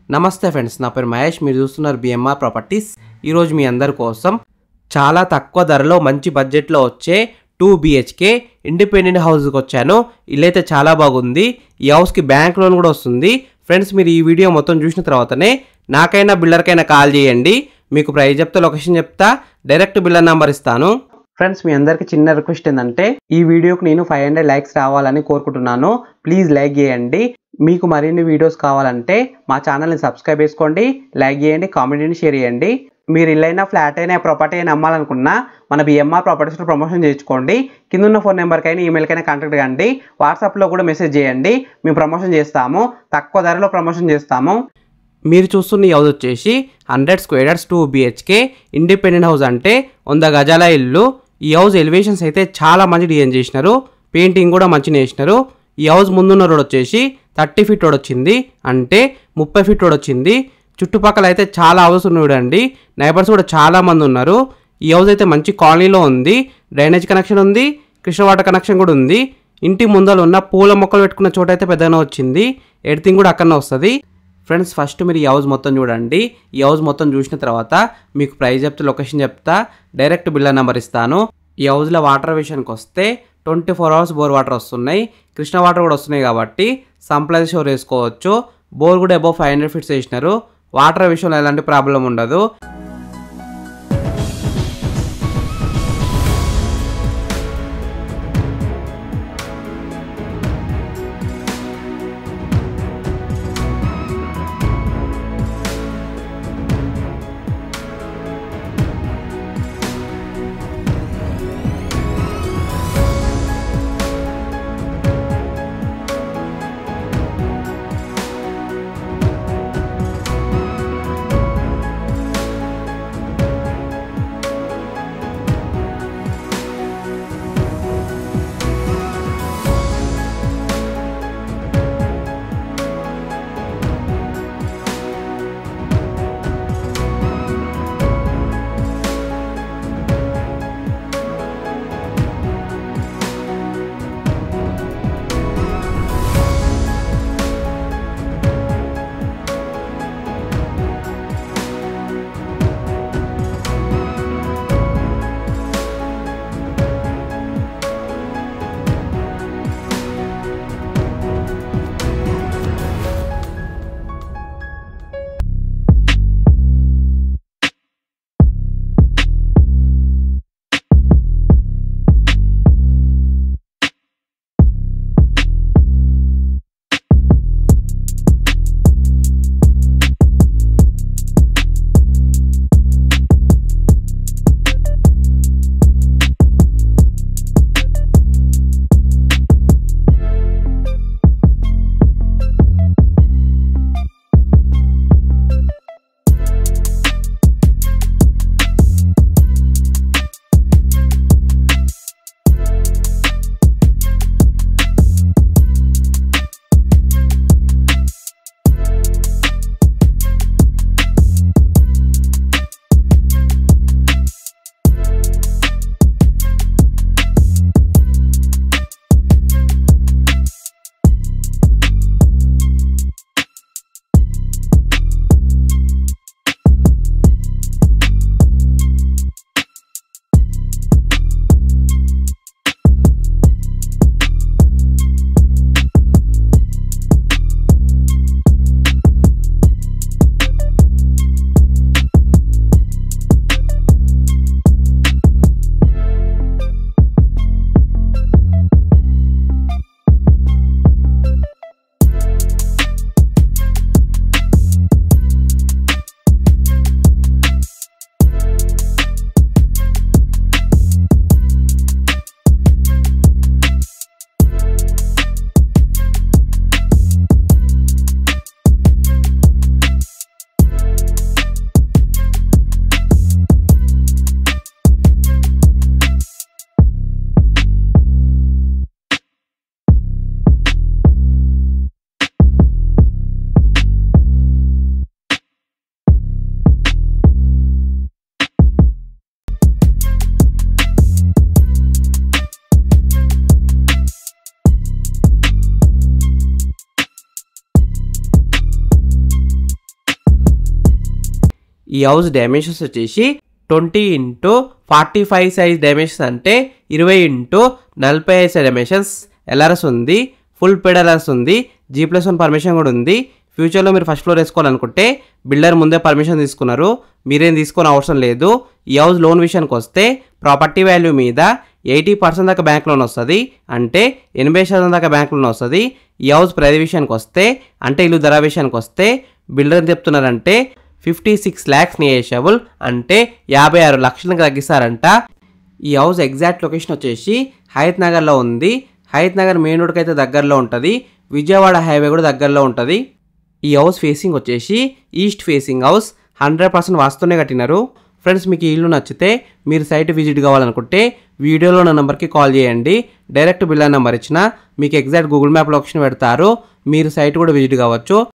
నమస్తే ఫ్రెండ్స్ నా పేరు మహేష్ మీరు చూస్తున్నారు బిఎంఆర్ ప్రాపర్టీస్ ఈరోజు మీ అందరి కోసం చాలా తక్కువ ధరలో మంచి బడ్జెట్లో వచ్చే టూ బిహెచ్కే ఇండిపెండెంట్ హౌస్కి వచ్చాను ఇల్లు అయితే చాలా బాగుంది ఈ హౌస్కి బ్యాంక్ లోన్ కూడా వస్తుంది ఫ్రెండ్స్ మీరు ఈ వీడియో మొత్తం చూసిన తర్వాతనే నాకైనా బిల్డర్కైనా కాల్ చేయండి మీకు ప్రైస్ చెప్తా లొకేషన్ చెప్తా డైరెక్ట్ బిల్లర్ నెంబర్ ఇస్తాను ఫ్రెండ్స్ మీ అందరికి చిన్న రిక్వెస్ట్ ఏంటంటే ఈ వీడియోకి నేను ఫైవ్ హండ్రెడ్ లైక్స్ రావాలని కోరుకుంటున్నాను ప్లీజ్ లైక్ చేయండి మీకు మరిన్ని వీడియోస్ కావాలంటే మా ఛానల్ని సబ్స్క్రైబ్ చేసుకోండి లైక్ చేయండి కామెంట్ని షేర్ చేయండి మీరు ఇల్లైనా ఫ్లాట్ అయినా ప్రాపర్టీ అయినా అమ్మాలనుకున్నా మన బిఎంఆర్ ప్రాపర్టీస్లో ప్రమోషన్ చేయించుకోండి కింద ఉన్న ఫోన్ నెంబర్కైనా ఈమెయిల్కైనా కాంటాక్ట్ కండి వాట్సాప్లో కూడా మెసేజ్ చేయండి మేము ప్రమోషన్ చేస్తాము తక్కువ ధరలో ప్రమోషన్ చేస్తాము మీరు చూస్తున్న ఈ హౌస్ వచ్చేసి hundred square yards two BHK independent house అంటే వంద గజాల ఇల్లు ఈ హౌస్ ఎలివేషన్స్ అయితే చాలా మంచి డిజైన్ చేసినారు పెయింటింగ్ కూడా మంచిగా వేసినారు ఈ హౌస్ ముందున్న రోడ్ వచ్చేసి థర్టీ ఫీట్ రోడ్ వచ్చింది అంటే ముప్పై ఫీట్ రోడ్ వచ్చింది చుట్టుపక్కల అయితే చాలా హౌస్ ఉన్నాయి చూడండి నైబర్స్ కూడా చాలా మంది ఉన్నారు ఈ హౌస్ అయితే మంచి కాలనీలో ఉంది డ్రైనేజ్ కనెక్షన్ ఉంది కృష్ణ వాటర్ కనెక్షన్ కూడా ఉంది ఇంటి ముందర ఉన్న పూల మొక్కలు పెట్టుకున్న చోట అయితే పెద్దగానే వచ్చింది ఎడిటింగ్ కూడా అక్కడనే వస్తుంది ఫ్రెండ్స్ ఫస్ట్ మీరు ఈ హౌస్ మొత్తం చూడండి ఈ హౌస్ మొత్తం చూసిన తర్వాత మీకు ప్రైస్ చెప్తే లొకేషన్ చెప్తా డైరెక్ట్ బిల్లర్ నెంబర్ ఇస్తాను ఈ హౌస్లో వాటర్ విషయానికి వస్తే twenty four hours bore water వస్తున్నాయి కృష్ణ వాటర్ కూడా వస్తున్నాయి కాబట్టి సంప్లై షోర్ వేసుకోవచ్చు బోర్ కూడా అబౌవ్ ఫైవ్ హండ్రెడ్ ఫీట్స్ వేసినారు వాటర్ విషయంలో ఎలాంటి ప్రాబ్లం ఉండదు ఈ హౌస్ డైమెన్షన్స్ వచ్చేసి twenty into forty five size dimensions అంటే ఇరవై ఇంటూ నలభై ఐదు సైజ్ డైమెన్షన్స్ ఎల్ఆర్ఎస్ ఉంది ఫుల్ పేడ్ ఎల్ఆర్ఎస్ ఉంది జీ ప్లస్ వన్ పర్మిషన్ కూడా ఉంది ఫ్యూచర్లో మీరు ఫస్ట్ ఫ్లోర్ వేసుకోవాలనుకుంటే బిల్డర్ ముందే పర్మిషన్ తీసుకున్నారు మీరేం తీసుకొని అవసరం లేదు ఈ హౌస్ లోన్ విషయానికి వస్తే ప్రాపర్టీ వాల్యూ మీద ఎయిటీ పర్సెంట్ దాకా బ్యాంక్ లోన్ వస్తుంది అంటే ఎనభై శాతం దాకా బ్యాంక్ లోన్ వస్తుంది ఈ హౌస్ ప్రైజ్ విషయానికి వస్తే అంటే ఇల్లు ధర విషయానికి వస్తే బిల్డర్ ఏం చెప్తున్నారంటే ఫిఫ్టీ సిక్స్ ల్యాక్స్ నియేషబుల్ అంటే యాభై ఆరు లక్షలకు తగ్గిస్తారంట ఈ హౌస్ ఎగ్జాక్ట్ లొకేషన్ వచ్చేసి హయత్ నగర్లో ఉంది హయత్ నగర్ మెయిన్ రోడ్కి అయితే దగ్గరలో ఉంటుంది విజయవాడ హైవే కూడా దగ్గరలో ఉంటుంది ఈ హౌస్ ఫేసింగ్ వచ్చేసి east facing house hundred percent వాస్తూనే కట్టినారు ఫ్రెండ్స్ మీకు ఈ ఇల్లు నచ్చితే మీరు సైట్ విజిట్ కావాలనుకుంటే వీడియోలో నా నెంబర్కి కాల్ చేయండి డైరెక్ట్ బిల్లా నెంబర్ ఇచ్చిన మీకు ఎగ్జాక్ట్ గూగుల్ మ్యాప్ లొకేషన్ పెడతారు మీరు సైట్ కూడా విజిట్ కావచ్చు